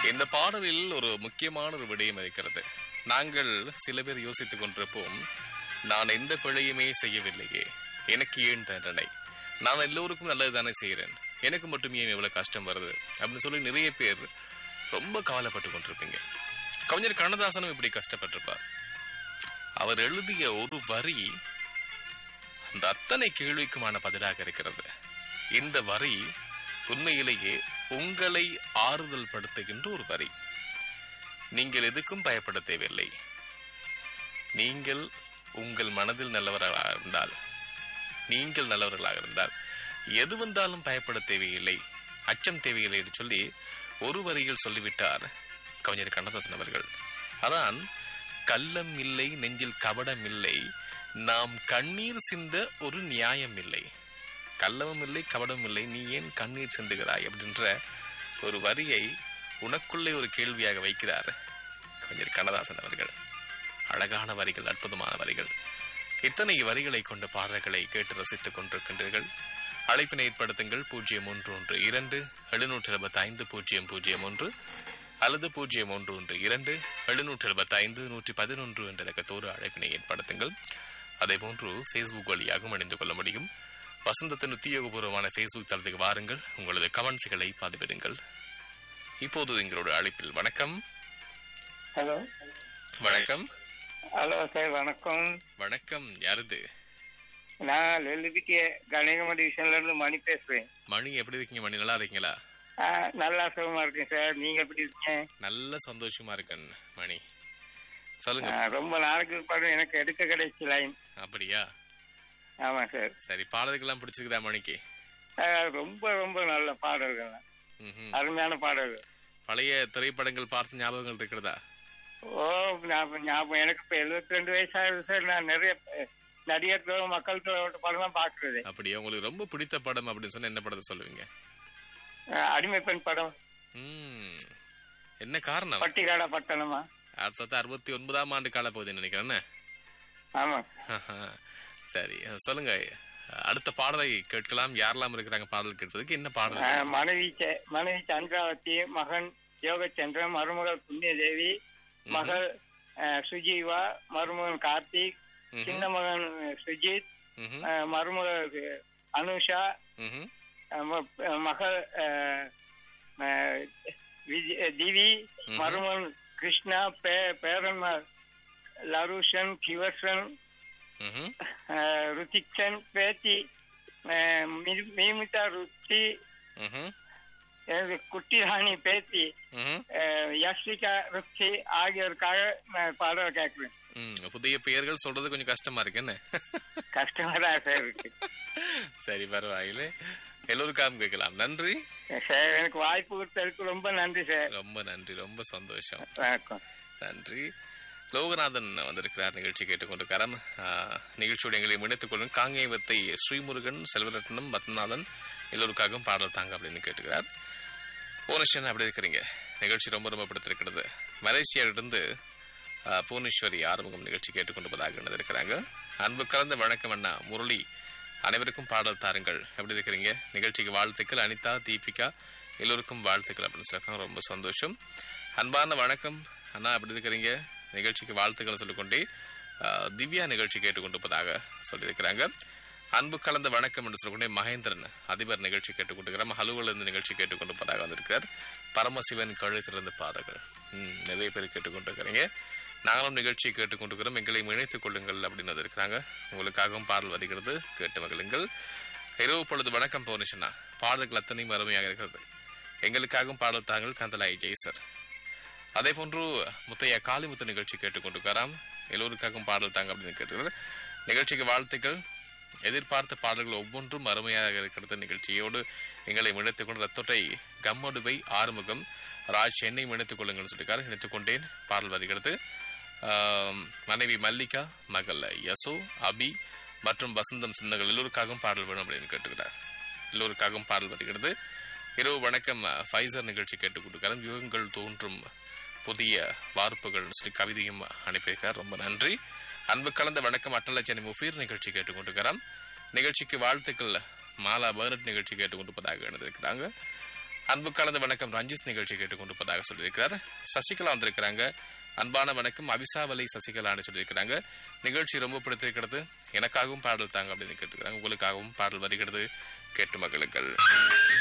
இந்த பாடலில் ஒரு முக்கியமான ஒரு விடயம் இருக்கிறது நாங்கள் சில பேர் யோசித்துக் கொண்டிருப்போம் நான் எந்த பிழையுமே செய்யவில்லையே எனக்கு ஏன் தண்டனை நான் எல்லோருக்கும் நல்லது தானே செய்கிறேன் எனக்கு மட்டும் ஏன் இவ்வளவு கஷ்டம் வருது அப்படின்னு சொல்லி நிறைய பேர் ரொம்ப கவலைப்பட்டு கொண்டிருப்பீங்க கவிஞர் கண்ணதாசனும் இப்படி கஷ்டப்பட்டிருப்பார் அவர் எழுதிய ஒரு வரி அந்த அத்தனை கேள்விக்குமான பதிலாக இருக்கிறது இந்த வரி உண்மையிலேயே உங்களை ஆறுதல் படுத்துகின்ற ஒரு வரி நீங்கள் எதுக்கும் பயப்பட தேவையில்லை நீங்கள் உங்கள் மனதில் நல்லவர்களாக இருந்தால் நீங்கள் நல்லவர்களாக இருந்தால் எது வந்தாலும் பயப்பட தேவையில்லை அச்சம் தேவையில்லை என்று சொல்லி ஒரு வரியில் சொல்லிவிட்டார் கவிஞர் கண்ணதாசன் அவர்கள் அதான் கள்ளம் இல்லை நெஞ்சில் கபடம் இல்லை நாம் கண்ணீர் சிந்த ஒரு நியாயம் இல்லை கள்ளமும் இல்லை கபடமும் இல்லை நீ ஏன் கண்ணீர் சிந்துகிறாய் அப்படின்ற ஒரு வரியை உனக்குள்ளே ஒரு கேள்வியாக வைக்கிறார் கவிஞர் கண்ணதாசன் அவர்கள் அழகான வரிகள் அற்புதமான வரிகள் இத்தனை வரிகளை கொண்ட பாடல்களை கேட்டு ரசித்துக் கொண்டிருக்கின்றீர்கள் அழைப்பினை ஏற்படுத்துங்கள் பூஜ்ஜியம் ஒன்று ஒன்று இரண்டு எழுநூற்றி எழுபத்தி ஐந்து பூஜ்ஜியம் பூஜ்ஜியம் ஒன்று அல்லது பூஜ்ஜியம் ஒன்று ஒன்று இரண்டு எழுநூற்றி எழுபத்தி ஐந்து நூற்றி பதினொன்று என்ற இலக்கத்தோடு அழைப்பினை ஏற்படுத்துங்கள் அதேபோன்று ஃபேஸ்புக் வழியாகவும் இணைந்து கொள்ள முடியும் வசந்தத்தின் உத்தியோகபூர்வமான ஃபேஸ்புக் தளத்துக்கு வாருங்கள் உங்களது கமெண்ட்ஸ்களை பதிவிடுங்கள் இப்போது எங்களோட அழைப்பில் வணக்கம் ஹலோ வணக்கம் ஹலோ சார் வணக்கம் வணக்கம் யாருது நான் லலிதிக்கு கணேகம டிவிஷன்ல இருந்து மணி பேசுறேன் மணி எப்படி இருக்கீங்க மணி நல்லா இருக்கீங்களா ஆ, நல்லா சுகமா இருக்கேன் சார் நீங்க எப்படி இருக்கீங்க நல்ல சந்தோஷமா இருக்கேன் மணி சொல்லுங்க ஆ, ரொம்ப நாளைக்கு பாடம் எனக்கு எடுக்க கிடைச்சு லைன் அப்படியா ஆமா சார் சரி பாடல்கள்லாம் பிடிச்சிருக்குதா மணிக்கு ஆ, ரொம்ப ரொம்ப நல்ல பாடல்கள் ம்ஹும். அருமையான பாடல்கள் பழைய திரைப்படங்கள் பார்த்த ஞாபகங்கள் இருக்கிறதா ஓ ஞாபகம் ஞாபகம் எனக்கு இப்ப எழுபத்தி ரெண்டு வயசு ஆகுது சார் நான் நிறைய அஹ், நடிகர் திலகம், மக்கள் திலகோட படம் தான் பாக்குறது அப்படியா உங்களுக்கு ரொம்ப பிடித்த படம் அப்படின்னு சொன்னா என்ன படத்தை சொல்லுவீங்க அடிமை பெண் படம் ம் என்ன காரணம் பட்டிகாடா பட்டணமா ஆயிரத்தி தொள்ளாயிரத்தி அறுபத்தி ஒன்பதாம் ஆண்டு கால போகுதுன்னு நினைக்கிறேன் ஆமா சரி சொல்லுங்க அடுத்த பாடலை கேட்கலாம் யாரெல்லாம் இருக்கிறாங்க பாடல் கேட்பதுக்கு என்ன பாடல் ஆ, மனைவி ச- மனைவி சந்திராவதி மகன் யோகச்சந்திரன் மருமகள் புண்ணியதேவி மகள் ஆ, சுஜீவா மருமகன் கார்த்திக் ம்ஹும். சின்ன மகன் சுஜித் ம்ஹும். ஆ, மருமகள் அஹ், அனுஷா ம்ஹும். ஆ, ம- மகள் ஆ, ஆ, விஜய்- திவி மருமகன் கிருஷ்ணா பே பேரன்மார் லருஷன் கிவசன் ம்ஹும். ஆஹ் ருத்திக்சன் பேத்தி ஆஹ் மி- மீமிதா ருத்தி ம்ஹும். எனது குட்டி ராணி பேத்தி ம்ஹும். ஆஹ் யஷ்விகா ருத்தி ஆகியோருக்காக நான் பாடல் கேட்கிறேன் ம், புதிய பெயர்கள் சொல்றது கொஞ்சம் கஷ்டமா இருக்கு என்ன கஷ்டமா தான் சார் இருக்கு சரி பரவாயில்ல எல்லோருக்காகவும் கேட்கலாம் நன்றி சார் எனக்கு வாய்ப்பு கொடுத்ததுக்கு ரொம்ப நன்றி சார் ரொம்ப நன்றி ரொம்ப சந்தோஷம் வணக்கம் நன்றி லோகநாதன் வந்திருக்கிறார் நிகழ்ச்சி கேட்டுக்கொண்டிருக்காரன் நிகழ்ச்சியோட எங்களை இணைத்துக் கொள்ளும் காங்கேயவத்தை ஸ்ரீமுருகன் செல்வரட்னம் பத்மநாதன் எல்லோருக்காகவும் பாடல் தாங்க அப்படின்னு கேட்டுக்கிறார் புவனேஸ்வரன் அப்படி இருக்கிறீங்க நிகழ்ச்சி ரொம்ப ரொம்ப பிடித்திருக்கிறது மலேசியாவிலிருந்து ஆ, புவனேஸ்வரி ஆறுமுகம் நிகழ்ச்சி கேட்டுக்கொண்டிருப்பதாக இணைந்திருக்கிறாங்க அன்பு கலந்த வணக்கம் அண்ணா முரளி அனைவருக்கும் பாடல் தாருங்கள் எப்படி இருக்கிறீங்க நிகழ்ச்சிக்கு வாழ்த்துக்கள் அனிதா தீபிகா எல்லோருக்கும் வாழ்த்துக்கள் அப்படின்னு சொல்லியிருக்காங்க ரொம்ப சந்தோஷம் அன்பான வணக்கம் அண்ணா எப்படி இருக்கிறீங்க நிகழ்ச்சிக்கு வாழ்த்துக்கள் சொல்லிக்கொண்டே ஆ, திவ்யா நிகழ்ச்சி கேட்டுக்கொண்டிருப்பதாக சொல்லியிருக்கிறாங்க அன்பு கலந்த வணக்கம் என்று சொல்லிக்கொண்டே மகேந்திரன் அதிபர் நிகழ்ச்சி கேட்டுக்கொண்டிருக்கிறார் ஹலுவல் இருந்து நிகழ்ச்சி கேட்டுக்கொண்டிருப்பதாக வந்திருக்கிறார் பரமசிவன் கழுத்திலிருந்து பாடல்கள் ம், நிறைய பேர் கேட்டுக்கொண்டிருக்கிறீங்க நாங்களும் நிகழ்ச்சியை கேட்டுக்கொண்டிருக்கிறோம் எங்களை இணைத்துக் கொள்ளுங்கள் அப்படின்னு வந்திருக்கிறாங்க உங்களுக்காகவும் பாடல் வருகிறது கேட்டு மகிழுங்கள் இரவு பொழுது வணக்கம் பவுனிஷனா பாடல்கள் அத்தனையும் அருமையாக இருக்கிறது எங்களுக்காகவும் பாடல் தாங்கள் கந்தலாய் ஜெய்சர் அதே போன்று முத்தையா காளிமுத்து நிகழ்ச்சி கேட்டுக்கொண்டிருக்காராம் எல்லோருக்காகவும் பாடல் தாங்க அப்படின்னு கேட்டுக்கிறார் நிகழ்ச்சிக்கு வாழ்த்துக்கள் எதிர்பார்த்த பாடல்கள் ஒவ்வொன்றும் அருமையாக இருக்கிறது நிகழ்ச்சியோடு எங்களை இணைத்துக் கொண்டு ரத்தொட்டை கம்மடுவை ஆறுமுகம் ராஜ் என்னை இணைத்துக் கொள்ளுங்கள் சொல்லியிருக்காரு இணைத்துக் கொண்டேன் பாடல் வருகிறது ஆம், மனைவி மல்லிகா மகள் யசோ அபி மற்றும் வசந்தம் சிந்தங்கள் எல்லோருக்காகவும் பாடல் வேணும் அப்படின்னு கேட்டுக்கிறார் எல்லோருக்காகவும் பாடல் வருகிறது இரவு வணக்கம் ஃபைசர் நிகழ்ச்சி கேட்டுக் கொடுக்கிறார் யுகங்கள் தோன்றும் புதிய வார்ப்புகள் சொல்லி கவிதையும் அனுப்பியிருக்கார் ரொம்ப நன்றி அன்பு கலந்த வணக்கம் அட்டலட்சணி முஃபீர் நிகழ்ச்சி கேட்டுக்கொண்டிருக்கிறார் நிகழ்ச்சிக்கு வாழ்த்துக்கள் மாலா பர்னட் நிகழ்ச்சி கேட்டுக்கொண்டிருப்பதாக எழுதியிருக்கிறாங்க அன்பு கலந்த வணக்கம் ரஞ்சித் நிகழ்ச்சி கேட்டுக்கொண்டிருப்பதாக சொல்லியிருக்கிறார் சசிகலா வந்திருக்கிறாங்க அன்பான வணக்கம் அவிசாவலை சசிகலான்னு சொல்லியிருக்கிறாங்க நிகழ்ச்சி ரொம்ப பிடித்திருக்கிறது எனக்காகவும் பாடல் தாங்க அப்படின்னு கேட்டுக்கிறாங்க உங்களுக்காகவும் பாடல் வருகிறது கேட்டு மகளுங்கள்